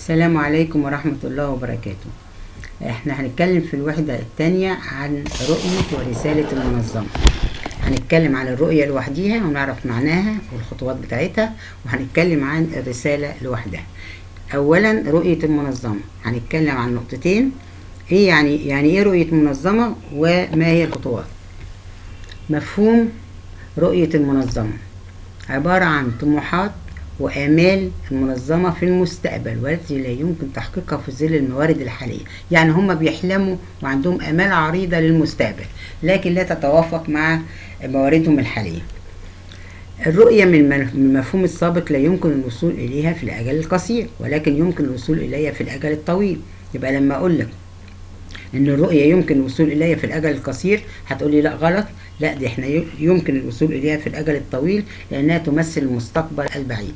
السلام عليكم ورحمة الله وبركاته احنا هنتكلم في الوحدة التانية عن رؤية ورسالة المنظمة هنتكلم عن الرؤية لوحديها ونعرف معناها والخطوات بتاعتها وهنتكلم عن الرسالة لوحدها اولا رؤية المنظمة هنتكلم عن نقطتين ايه يعني يعني ايه رؤية منظمة وما هي الخطوات مفهوم رؤية المنظمة عبارة عن طموحات وآمال المنظمة في المستقبل والتي لا يمكن تحقيقها في ظل الموارد الحالية يعني هم بيحلموا وعندهم آمال عريضة للمستقبل لكن لا تتوافق مع مواردهم الحالية الرؤية من المفهوم السابق لا يمكن الوصول إليها في الأجل القصير ولكن يمكن الوصول إليها في الأجل الطويل يبقى لما أقول لك ان الرؤية يمكن الوصول اليها في الاجل القصير هتقولي لا غلط لا دي احنا يمكن الوصول اليها في الاجل الطويل لانها تمثل المستقبل البعيد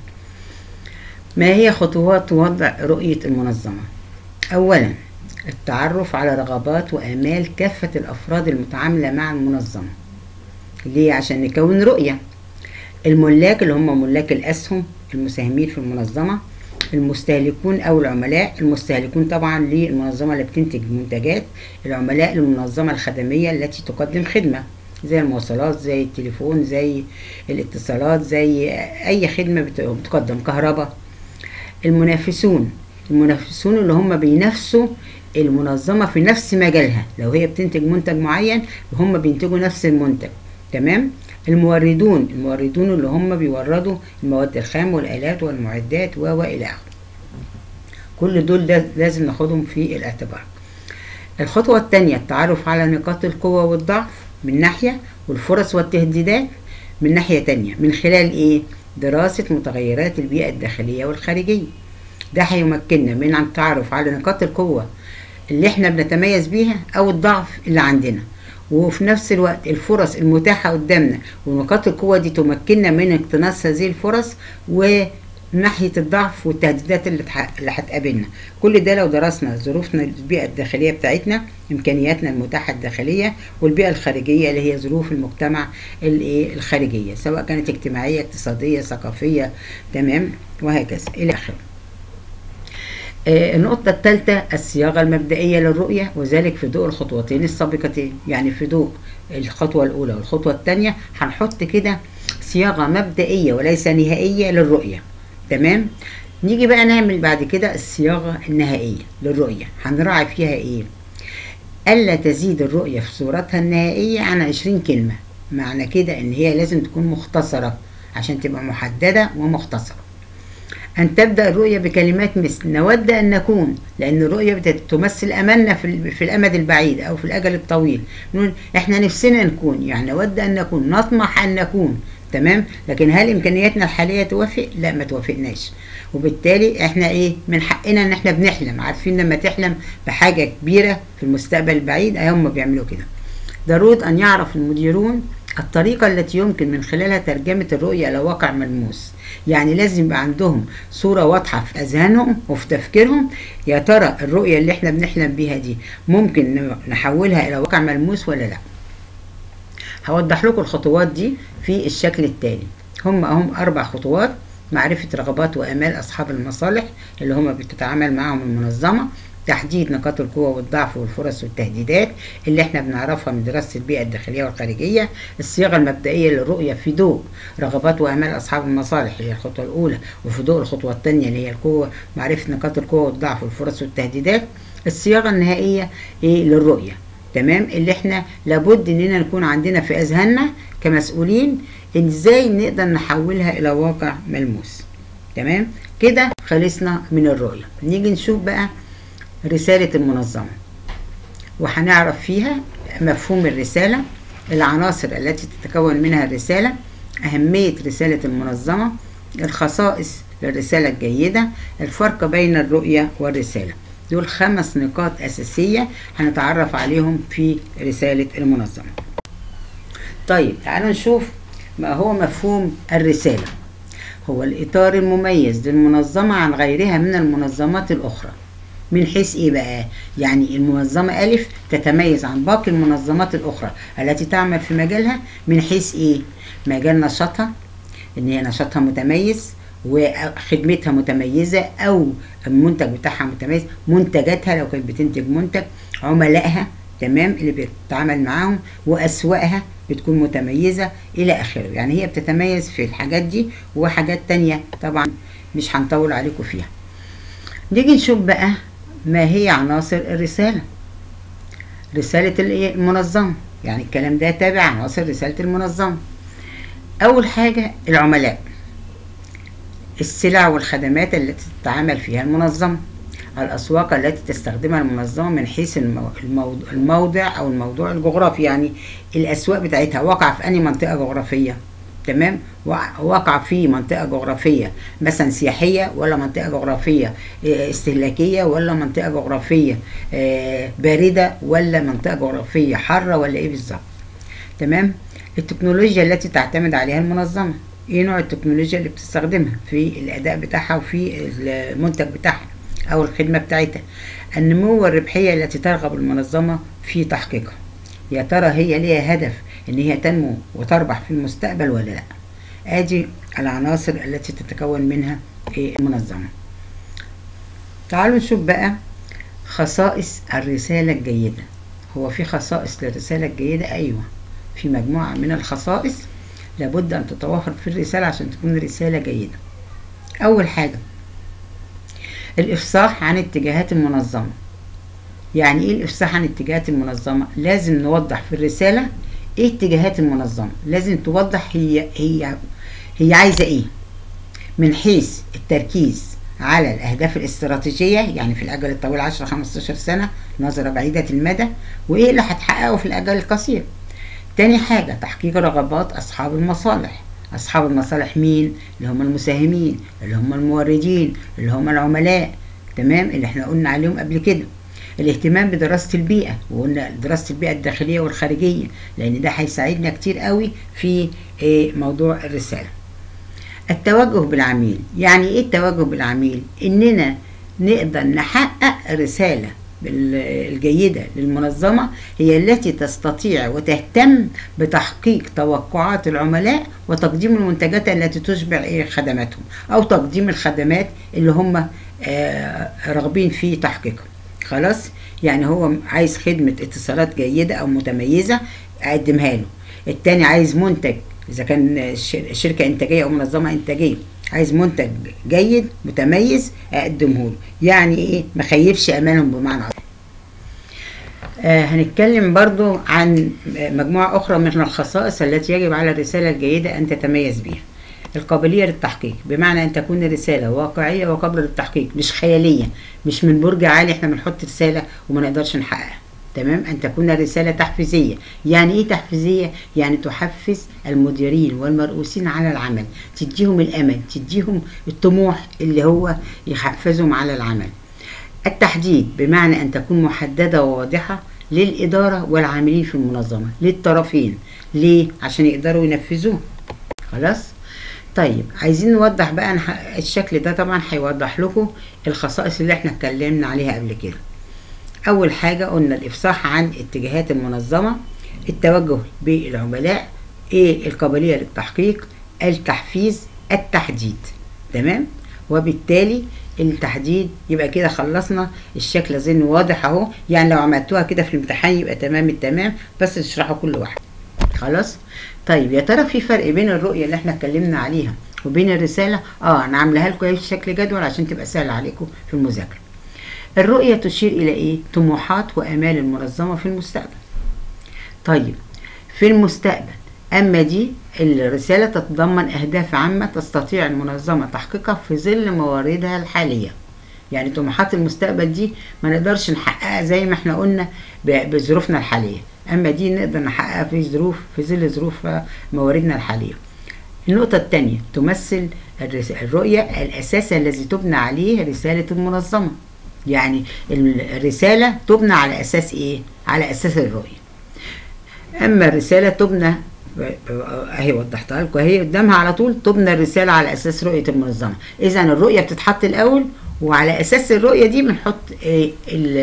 ما هي خطوات وضع رؤية المنظمة اولا التعرف على رغبات وامال كافة الافراد المتعاملة مع المنظمة ليه عشان نكون رؤية الملاك اللي هم ملاك الاسهم المساهمين في المنظمة المستهلكون او العملاء المستهلكون طبعا للمنظمه اللي بتنتج منتجات العملاء للمنظمه الخدميه التي تقدم خدمه زي المواصلات زي التليفون زي الاتصالات زي اي خدمه بتقدم كهرباء المنافسون المنافسون اللي هم بينافسوا المنظمه في نفس مجالها لو هي بتنتج منتج معين وهم بينتجوا نفس المنتج تمام الموردون الموردون اللي هم بيوردوا المواد الخام والآلات والمعدات و إلى آخره كل دول لازم ناخدهم في الاعتبار الخطوة الثانية التعرف على نقاط القوة والضعف من ناحية والفرص والتهديدات من ناحية تانية من خلال ايه دراسة متغيرات البيئة الداخلية والخارجية ده هيمكننا من التعرف على نقاط القوة اللي احنا بنتميز بيها او الضعف اللي عندنا وفي نفس الوقت الفرص المتاحة قدامنا ونقاط القوة دي تمكننا من اقتناص هذه الفرص وناحية الضعف والتهديدات اللي اللي هتقابلنا كل ده لو درسنا ظروفنا البيئة الداخلية بتاعتنا إمكانياتنا المتاحة الداخلية والبيئة الخارجية اللي هي ظروف المجتمع الخارجية سواء كانت اجتماعية اقتصادية ثقافية تمام وهكذا إلى آخره النقطة الثالثة الصياغة المبدئية للرؤية وذلك في ضوء الخطوتين السابقتين يعني في ضوء الخطوة الأولى والخطوة الثانية هنحط كده صياغة مبدئية وليس نهائية للرؤية تمام نيجي بقى نعمل بعد كده الصياغة النهائية للرؤية هنراعي فيها ايه ألا تزيد الرؤية في صورتها النهائية عن عشرين كلمة معنى كده ان هي لازم تكون مختصرة عشان تبقى محددة ومختصرة أن تبدأ الرؤية بكلمات مثل نود أن نكون لأن الرؤية بتمثل أملنا في, في الأمد البعيد أو في الأجل الطويل نقول إحنا نفسنا نكون يعني نود أن نكون نطمح أن نكون تمام لكن هل إمكانياتنا الحالية توافق؟ لا ما توافقناش وبالتالي إحنا إيه من حقنا إن إحنا بنحلم عارفين لما تحلم بحاجة كبيرة في المستقبل البعيد هم بيعملوا كده ضروري أن يعرف المديرون الطريقة التي يمكن من خلالها ترجمة الرؤية إلى واقع ملموس يعني لازم يبقى عندهم صورة واضحة في أذهانهم وفي تفكيرهم يا ترى الرؤية اللي احنا بنحلم بيها دي ممكن نحولها إلى واقع ملموس ولا لا هوضح لكم الخطوات دي في الشكل التالي هم هم أربع خطوات معرفة رغبات وآمال أصحاب المصالح اللي هم بتتعامل معهم المنظمة تحديد نقاط القوة والضعف والفرص والتهديدات اللي احنا بنعرفها من دراسة البيئة الداخلية والخارجية الصياغة المبدئية للرؤية في ضوء رغبات وآمال أصحاب المصالح اللي هي الخطوة الأولى وفي ضوء الخطوة الثانية اللي هي القوة معرفة نقاط القوة والضعف والفرص والتهديدات الصياغة النهائية ايه للرؤية تمام اللي احنا لابد اننا نكون عندنا في اذهاننا كمسؤولين ان ازاي نقدر نحولها الى واقع ملموس تمام كده خلصنا من الرؤية نيجي نشوف بقى رسالة المنظمة وهنعرف فيها مفهوم الرسالة العناصر التي تتكون منها الرسالة أهمية رسالة المنظمة الخصائص للرسالة الجيدة الفرق بين الرؤية والرسالة دول خمس نقاط أساسية هنتعرف عليهم في رسالة المنظمة طيب تعالوا نشوف ما هو مفهوم الرسالة هو الإطار المميز للمنظمة عن غيرها من المنظمات الأخرى من حيث ايه بقى يعني المنظمة ألف تتميز عن باقي المنظمات الأخرى التي تعمل في مجالها من حيث ايه مجال نشاطها ان هي نشاطها متميز وخدمتها متميزة أو المنتج بتاعها متميز منتجاتها لو كانت بتنتج منتج عملائها تمام اللي بتتعامل معاهم وأسواقها بتكون متميزة إلى آخره يعني هي بتتميز في الحاجات دي وحاجات تانية طبعا مش هنطول عليكم فيها نيجي نشوف بقى ما هي عناصر الرسالة رسالة المنظمة يعني الكلام ده تابع عناصر رسالة المنظمة أول حاجة العملاء السلع والخدمات التي تتعامل فيها المنظمة الأسواق التي تستخدمها المنظمة من حيث الموضع أو الموضوع الجغرافي يعني الأسواق بتاعتها واقعة في أي منطقة جغرافية تمام واقع في منطقة جغرافية مثلا سياحية ولا منطقة جغرافية استهلاكية ولا منطقة جغرافية باردة ولا منطقة جغرافية حارة ولا ايه بالظبط تمام التكنولوجيا التي تعتمد عليها المنظمة ايه نوع التكنولوجيا اللي بتستخدمها في الاداء بتاعها وفي المنتج بتاعها او الخدمة بتاعتها النمو والربحية التي ترغب المنظمة في تحقيقها يا ترى هي ليها هدف ان هي تنمو وتربح في المستقبل ولا لا ادي العناصر التي تتكون منها المنظمة تعالوا نشوف بقى خصائص الرسالة الجيدة هو في خصائص للرسالة الجيدة ايوه في مجموعة من الخصائص لابد ان تتوافر في الرسالة عشان تكون رسالة جيدة اول حاجة الافصاح عن اتجاهات المنظمة يعني ايه الافصاح عن اتجاهات المنظمة لازم نوضح في الرسالة ايه اتجاهات المنظمة لازم توضح هي هي هي عايزة ايه من حيث التركيز على الأهداف الاستراتيجية يعني في الأجل الطويل 10 15 سنة نظرة بعيدة المدى وإيه اللي هتحققه في الأجل القصير تاني حاجة تحقيق رغبات أصحاب المصالح أصحاب المصالح مين؟ اللي هم المساهمين اللي هم الموردين اللي هم العملاء تمام اللي احنا قلنا عليهم قبل كده الاهتمام بدراسة البيئة وقلنا دراسة البيئة الداخلية والخارجية لأن ده هيساعدنا كتير قوي في موضوع الرسالة التوجه بالعميل يعني ايه التوجه بالعميل اننا نقدر نحقق رسالة الجيدة للمنظمة هي التي تستطيع وتهتم بتحقيق توقعات العملاء وتقديم المنتجات التي تشبع خدماتهم أو تقديم الخدمات اللي هم راغبين في تحقيقها خلاص يعني هو عايز خدمة اتصالات جيدة أو متميزة أقدمها له التاني عايز منتج إذا كان شركة إنتاجية أو منظمة إنتاجية عايز منتج جيد متميز أقدمه له يعني إيه ما خيبش أمانهم بمعنى أصح آه هنتكلم برضو عن مجموعة أخرى من الخصائص التي يجب على الرسالة الجيدة أن تتميز بها القابلية للتحقيق بمعنى أن تكون الرسالة واقعية وقابلة للتحقيق مش خيالية مش من برج عالي احنا بنحط رسالة وما نقدرش نحققها تمام أن تكون الرسالة تحفيزية يعني إيه تحفيزية؟ يعني تحفز المديرين والمرؤوسين على العمل تديهم الأمل تديهم الطموح اللي هو يحفزهم على العمل التحديد بمعنى أن تكون محددة وواضحة للإدارة والعاملين في المنظمة للطرفين ليه؟ عشان يقدروا ينفذوه خلاص؟ طيب عايزين نوضح بقى الشكل ده طبعا هيوضح لكم الخصائص اللي احنا اتكلمنا عليها قبل كده اول حاجه قلنا الافصاح عن اتجاهات المنظمه التوجه بالعملاء ايه القابليه للتحقيق التحفيز التحديد تمام وبالتالي التحديد يبقى كده خلصنا الشكل اظن واضح اهو يعني لو عملتوها كده في الامتحان يبقى تمام التمام بس تشرحوا كل واحد خلاص طيب يا ترى في فرق بين الرؤيه اللي احنا اتكلمنا عليها وبين الرساله اه انا عاملاها لكم في شكل جدول عشان تبقى سهل عليكم في المذاكره الرؤيه تشير الى ايه طموحات وامال المنظمه في المستقبل طيب في المستقبل اما دي الرساله تتضمن اهداف عامه تستطيع المنظمه تحقيقها في ظل مواردها الحاليه يعني طموحات المستقبل دي ما نقدرش نحققها زي ما احنا قلنا بظروفنا الحاليه اما دي نقدر نحققها في ظروف في ظل ظروف مواردنا الحاليه النقطة الثانية تمثل الرؤية الأساس الذي تبنى عليه رسالة المنظمة يعني الرسالة تبنى على أساس إيه؟ على أساس الرؤية أما الرسالة تبنى اهي وضحتها لكم اهي قدامها على طول تبنى الرسالة على أساس رؤية المنظمة إذا الرؤية بتتحط الأول وعلى أساس الرؤية دي بنحط إيه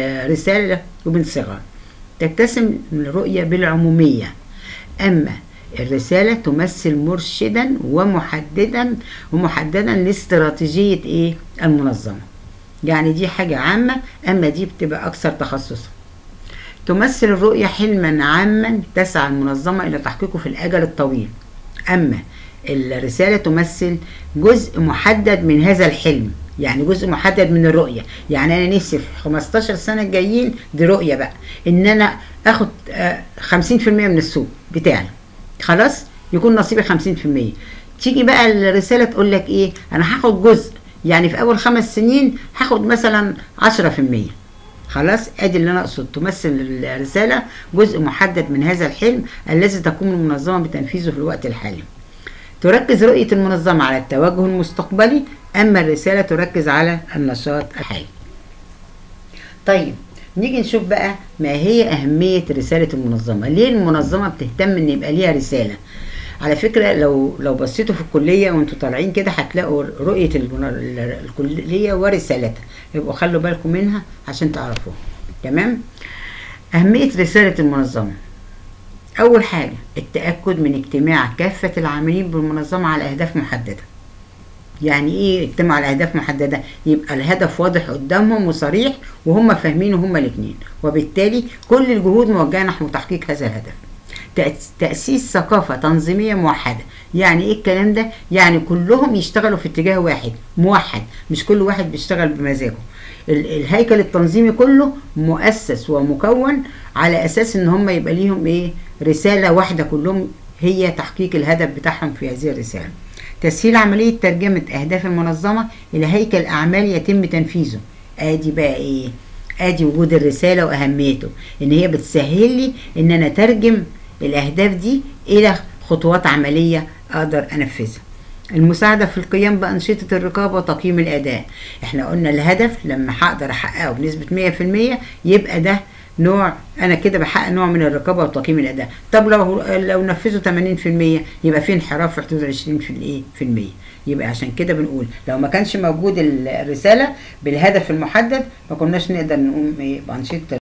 الرسالة وبنصيغها تتسم الرؤية بالعمومية أما الرسالة تمثل مرشدا ومحددا ومحددا لاستراتيجية ايه المنظمة يعني دي حاجة عامة اما دي بتبقى اكثر تخصصا تمثل الرؤية حلما عاما تسعى المنظمة الى تحقيقه في الاجل الطويل اما الرسالة تمثل جزء محدد من هذا الحلم يعني جزء محدد من الرؤية يعني أنا نفسي في 15 سنة الجايين دي رؤية بقى إن أنا آخد آه، 50% من السوق بتاعي خلاص يكون نصيبي 50% تيجي بقى الرسالة تقول لك إيه أنا هاخد جزء يعني في أول خمس سنين هاخد مثلا 10% خلاص ادي اللي انا اقصد تمثل الرساله جزء محدد من هذا الحلم الذي تقوم المنظمه بتنفيذه في الوقت الحالي تركز رؤية المنظمة على التوجه المستقبلي أما الرسالة تركز على النشاط الحالي طيب نيجي نشوف بقى ما هي أهمية رسالة المنظمة ليه المنظمة بتهتم إن يبقى ليها رسالة على فكرة لو لو بصيتوا في الكلية وانتوا طالعين كده هتلاقوا رؤية المن- الكلية ورسالتها يبقوا خلوا بالكم منها عشان تعرفوها تمام أهمية رسالة المنظمة أول حاجة التأكد من اجتماع كافة العاملين بالمنظمة على أهداف محددة يعني ايه اجتماع على اهداف محدده يبقى الهدف واضح قدامهم وصريح وهم فاهمينه هما الاثنين وبالتالي كل الجهود موجهه نحو تحقيق هذا الهدف تأس- تأسيس ثقافة تنظيمية موحدة يعني ايه الكلام ده يعني كلهم يشتغلوا في اتجاه واحد موحد مش كل واحد بيشتغل بمزاجه ال- الهيكل التنظيمي كله مؤسس ومكون على اساس ان هم يبقى ليهم ايه رسالة واحدة كلهم هي تحقيق الهدف بتاعهم في هذه الرسالة تسهيل عملية ترجمة أهداف المنظمة إلى هيكل أعمال يتم تنفيذه آدي بقى إيه آدي وجود الرسالة وأهميته إن هي بتسهل لي إن أنا أترجم الأهداف دي إلى خطوات عملية أقدر أنفذها المساعدة في القيام بأنشطة الرقابة وتقييم الأداء احنا قلنا الهدف لما هقدر أحققه بنسبة 100% يبقى ده نوع انا كده بحقق نوع من الرقابه وتقييم الاداء طب لو لو نفذوا 80% يبقى في انحراف في حدود 20 في الايه في المية يبقى عشان كده بنقول لو ما كانش موجود ال- الرساله بالهدف المحدد ما كناش نقدر نقوم إيه بانشطه